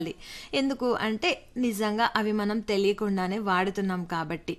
ఎందుకు అంటే నిజంగా అవి మనం తెలియకుండానే వాడుతున్నాం కాబట్టి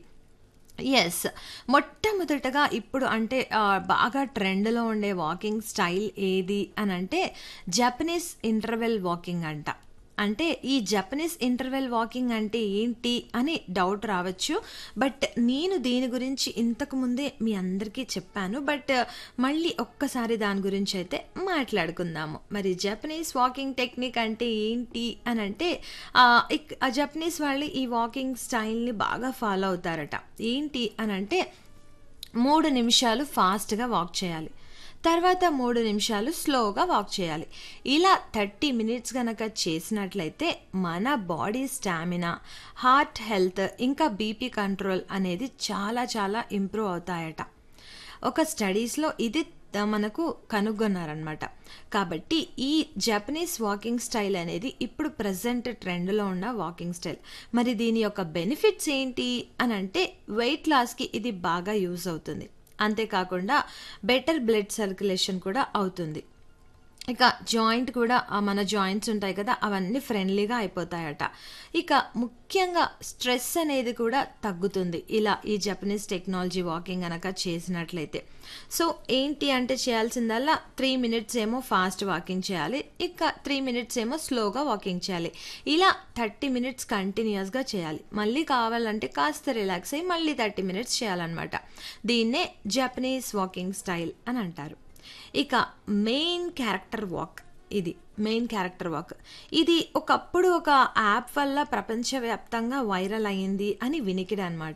ఎస్ మొట్టమొదటగా ఇప్పుడు అంటే ఆ, బాగా ట్రెండ్లో ఉండే వాకింగ్ స్టైల్ ఏది అని అంటే జపనీస్ ఇంటర్వెల్ వాకింగ్ అంట అంటే ఈ జపనీస్ ఇంటర్వెల్ వాకింగ్ అంటే ఏంటి అని డౌట్ రావచ్చు బట్ నేను దీని గురించి ఇంతకు ముందే మీ అందరికీ చెప్పాను బట్ మళ్ళీ ఒక్కసారి దాని గురించి అయితే మాట్లాడుకుందాము మరి జపనీస్ వాకింగ్ టెక్నిక్ అంటే ఏంటి అని అంటే ఆ, ఇక్- ఆ జపనీస్ వాళ్ళు ఈ వాకింగ్ స్టైల్ని బాగా ఫాలో అవుతారట ఏంటి అని అంటే మూడు నిమిషాలు ఫాస్ట్గా వాక్ చేయాలి తర్వాత మూడు నిమిషాలు స్లోగా వాక్ చేయాలి ఇలా థర్టీ మినిట్స్ కనుక చేసినట్లయితే మన బాడీ స్టామినా హార్ట్ హెల్త్ ఇంకా బీపీ కంట్రోల్ అనేది చాలా చాలా ఇంప్రూవ్ అవుతాయట ఒక స్టడీస్లో ఇది త- మనకు కనుగొన్నారనమాట కాబట్టి ఈ జపనీస్ వాకింగ్ స్టైల్ అనేది ఇప్పుడు ప్రజెంట్ ట్రెండ్లో ఉన్న వాకింగ్ స్టైల్ మరి దీని యొక్క బెనిఫిట్స్ ఏంటి అని అంటే వెయిట్ లాస్కి ఇది బాగా యూజ్ అవుతుంది అంతేకాకుండా బెటర్ బ్లడ్ సర్క్యులేషన్ కూడా అవుతుంది ఇక జాయింట్ కూడా ఆ మన జాయింట్స్ ఉంటాయి కదా అవన్నీ ఫ్రెండ్లీగా అయిపోతాయట ఇక ముఖ్యంగా స్ట్రెస్ అనేది కూడా తగ్గుతుంది ఇలా ఈ జపనీస్ టెక్నాలజీ వాకింగ్ అనక చేసినట్లయితే సో ఏంటి అంటే చేయాల్సిందల్లా త్రీ మినిట్స్ ఏమో ఫాస్ట్ వాకింగ్ చేయాలి ఇక త్రీ మినిట్స్ ఏమో స్లోగా వాకింగ్ చేయాలి ఇలా థర్టీ మినిట్స్ కంటిన్యూస్గా చేయాలి మళ్ళీ కావాలంటే కాస్త రిలాక్స్ అయ్యి మళ్ళీ థర్టీ మినిట్స్ చేయాలన్నమాట దీన్నే జపనీస్ వాకింగ్ స్టైల్ అని అంటారు ఇక మెయిన్ క్యారెక్టర్ వాక్ ఇది మెయిన్ క్యారెక్టర్ వాక్ ఇది ఒకప్పుడు ఒక యాప్ వల్ల ప్రపంచవ్యాప్తంగా వైరల్ అయ్యింది అని వినికిడి అనమాట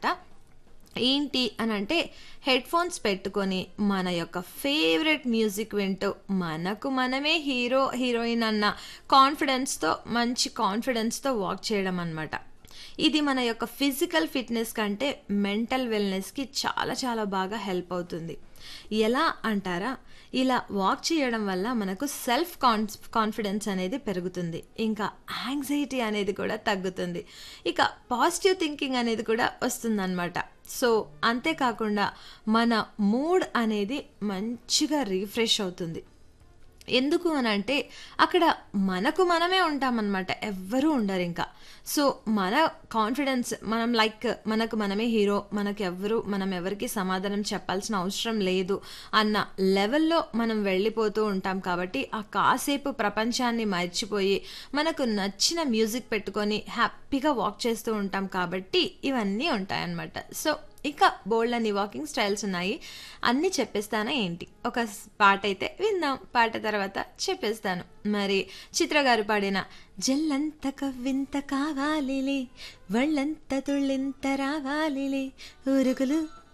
ఏంటి అని అంటే హెడ్ ఫోన్స్ పెట్టుకొని మన యొక్క ఫేవరెట్ మ్యూజిక్ వింటూ మనకు మనమే హీరో హీరోయిన్ అన్న కాన్ఫిడెన్స్తో మంచి కాన్ఫిడెన్స్తో వాక్ చేయడం అనమాట ఇది మన యొక్క ఫిజికల్ ఫిట్నెస్ కంటే మెంటల్ వెల్నెస్కి చాలా చాలా బాగా హెల్ప్ అవుతుంది ఎలా అంటారా ఇలా వాక్ చేయడం వల్ల మనకు సెల్ఫ్ కాన్ కాన్ఫిడెన్స్ అనేది పెరుగుతుంది ఇంకా యాంగ్జైటీ అనేది కూడా తగ్గుతుంది ఇక పాజిటివ్ థింకింగ్ అనేది కూడా వస్తుందన్నమాట సో అంతేకాకుండా మన మూడ్ అనేది మంచిగా రీఫ్రెష్ అవుతుంది ఎందుకు అని అంటే అక్కడ మనకు మనమే ఉంటామన్నమాట ఎవ్వరూ ఉండరు ఇంకా సో మన కాన్ఫిడెన్స్ మనం లైక్ మనకు మనమే హీరో మనకు ఎవ్వరు మనం ఎవరికి సమాధానం చెప్పాల్సిన అవసరం లేదు అన్న లెవెల్లో మనం వెళ్ళిపోతూ ఉంటాం కాబట్టి ఆ కాసేపు ప్రపంచాన్ని మర్చిపోయి మనకు నచ్చిన మ్యూజిక్ పెట్టుకొని హ్యాపీగా వాక్ చేస్తూ ఉంటాం కాబట్టి ఇవన్నీ ఉంటాయన్నమాట సో ఇక బోల్డ్ అని వాకింగ్ స్టైల్స్ ఉన్నాయి అన్నీ చెప్పేస్తానా ఏంటి ఒక స్- పాట అయితే విందాం పాట తర్వాత చెప్పేస్తాను మరి చిత్ర గారు పాడిన జల్లంత కవ్వింత కావాలిలే వళ్ళంత తుళ్ళింత రావాలిలే ఊరుగులు